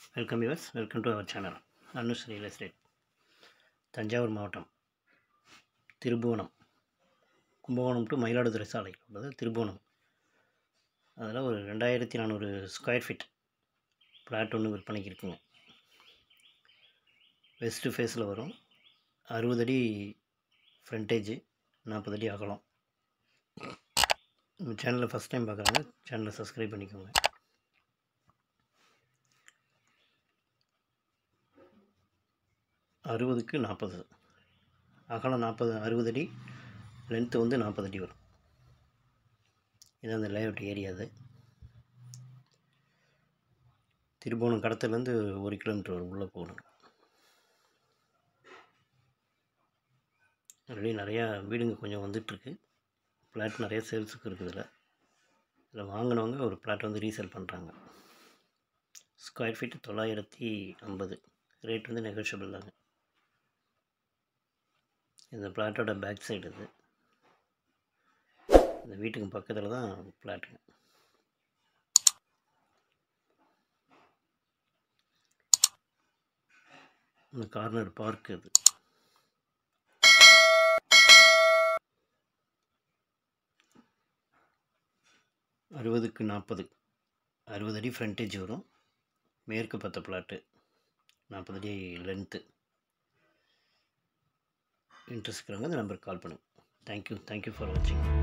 welcome yours welcome to our channel Anush real estate Thanjavur மாவட்டம் Thiruppuvanam Kumbakonam to Mayiladuthurai சாலையில் உள்ளது திருபுவனம் அதில் ஒரு ரெண்டாயிரத்தி நானூறு ஸ்கொயர் ஃபீட் பிளாட் ஒன்று விற்பனைக்கு இருக்குங்க வெஸ்ட்டு ஃபேஸில் வரும் அறுபது அடி ஃப்ரண்டேஜு நாற்பது அடி அகலம் நம்ம சேனலை ஃபஸ்ட் டைம் பார்க்குறாங்க சேனலை சப்ஸ்கிரைப் பண்ணிக்கோங்க அறுபதுக்கு நாற்பது அகலம் நாற்பது அறுபது அடி லென்த்து வந்து நாற்பது அடி வரும் இது அந்த லேஅவுட் ஏரியா அது திருபுவனம் கடத்துலேருந்து ஒரு கிலோமீட்டர் வரும் உள்ளே போகணும் ஆல்ரெடி நிறையா வீடுங்க கொஞ்சம் வந்துட்டுருக்கு ஃப்ளாட் நிறைய சேல்ஸுக்கு இருக்குது இதில் இதில் வாங்கினவங்க ஒரு ஃப்ளாட் வந்து ரீசேல் பண்ணுறாங்க ஸ்கொயர் ஃபீட் தொள்ளாயிரத்தி ஐம்பது ரேட் வந்து நெகோஷியபிள் தாங்க இந்த பிளாட்டோட பேக் சைடு இது இந்த வீட்டுக்கு பக்கத்தில் தான் பிளாட்டுங்க இந்த கார்னர் பார்க் இது அறுபதுக்கு நாற்பது அறுபது அடி ஃப்ரண்டேஜ் வரும் மேற்கு பத்த பிளாட்டு நாற்பது அடி லென்த்து இன்ட்ரெஸ்ட் இருக்கிறவங்க இந்த நம்பருக்கு கால் பண்ணுங்கள் தேங்க்யூ தேங்க்யூ ஃபார் வாட்சிங்